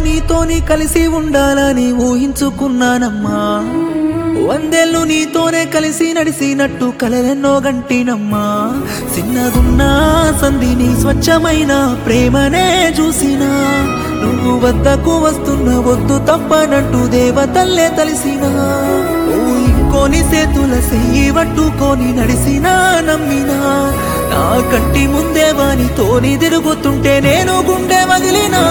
నీతోని కలిసి ఉండాలని ఊహించుకున్నానమ్మా వందేళ్ళు నీతోనే కలిసి నడిసినట్టు కలరెన్నో గంటినమ్మా చిన్నగున్నా సంధిని స్వచ్ఛమైన ప్రేమనే చూసినా నువ్వు వద్దకు వస్తున్న వద్దు తప్పనట్టు దేవతల్లే తలిసినా నువ్వు ఇంకోని చేతుల చెయ్యి పట్టుకొని నడిసినా నమ్మినా నా కంటి ముందే వానితోని తిరుగుతుంటే నేను గుండె వదిలినా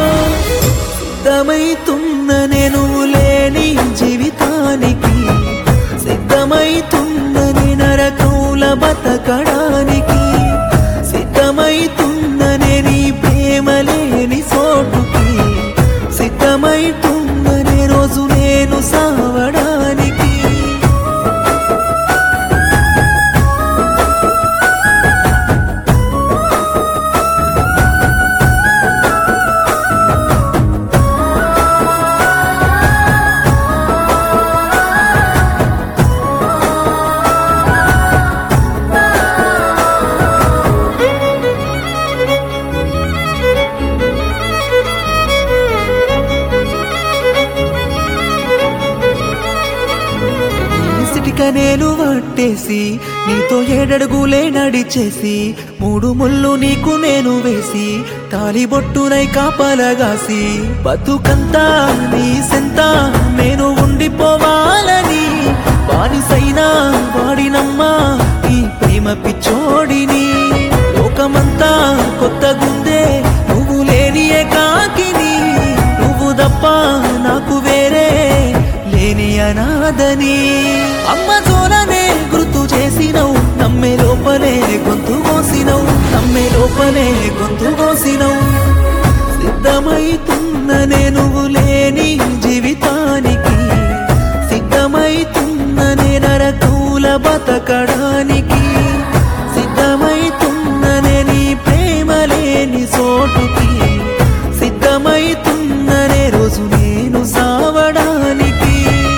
సిద్ధమైతున్న నేను లేని జీవితానికి సిద్ధమైతున్నని నరకూల బతకడానికి సిద్ధమైతున్ననే నీ ప్రేమ లేని చోటుకి సిద్ధమైతున్ననే రోజు నేను సావడానికి సిటిక నేను పట్టేసి నీతో ఏడడుగులే నడిచేసి మూడు ముళ్ళు నీకు నేను వేసి తాలిబొట్టునై కాపలగాసి బతుకంతా నీ సెంత నేను ఉండిపోవాలని బానిసైనా వాడినమ్మా ఈ ప్రేమ పిచ్చోడిని లోకమంతా కొత్త గుందే నువ్వు లేని ఏకాకిని నువ్వు తప్ప నాకు వేరే లేని అనాథని అమ్మ తోలనే గుర్తు చేసినవు నమ్మే లోపలే గొంతు కోసినవు నమ్మే లోపలే గొంతు కోసినవు సిద్ధమైతున్ననే నువ్వు లేని జీవితానికి సిద్ధమైతున్ననే నరకూల బతకడానికి సిద్ధమైతున్ననే నీ ప్రేమ లేని చోటుకి సిద్ధమైతున్ననే రోజు నేను సావడానికి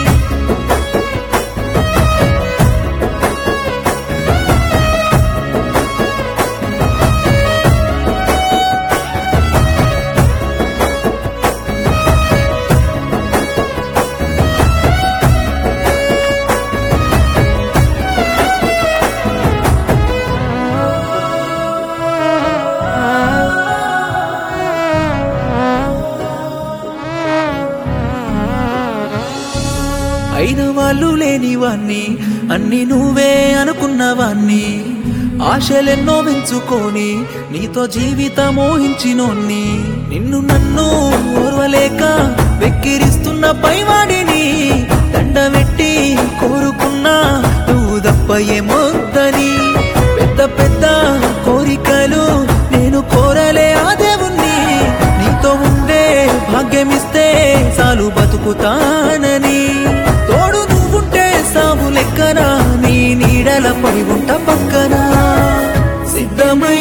అయిన వాళ్ళు లేని వాణ్ణి అన్ని నువ్వే అనుకున్నవాణ్ణి ఆశలెన్నో పెంచుకొని నీతో జీవితం మోహించినోన్ని నిన్ను నన్ను ఓర్వలేక వెక్కిరిస్తున్న పైవాడిని దండమెట్టి కోరుకున్నా నువ్వు తప్ప ఏమొద్దని పెద్ద పెద్ద కోరికలు నేను కోరలే ఆ దేవుణ్ణి నీతో ఉండే భాగ్యమిస్తే చాలు బతుకుతానని తోడు నువ్వుంటే సాగు లెక్కన నీ నీడల పడి ఉంట పక్కన సిద్ధమై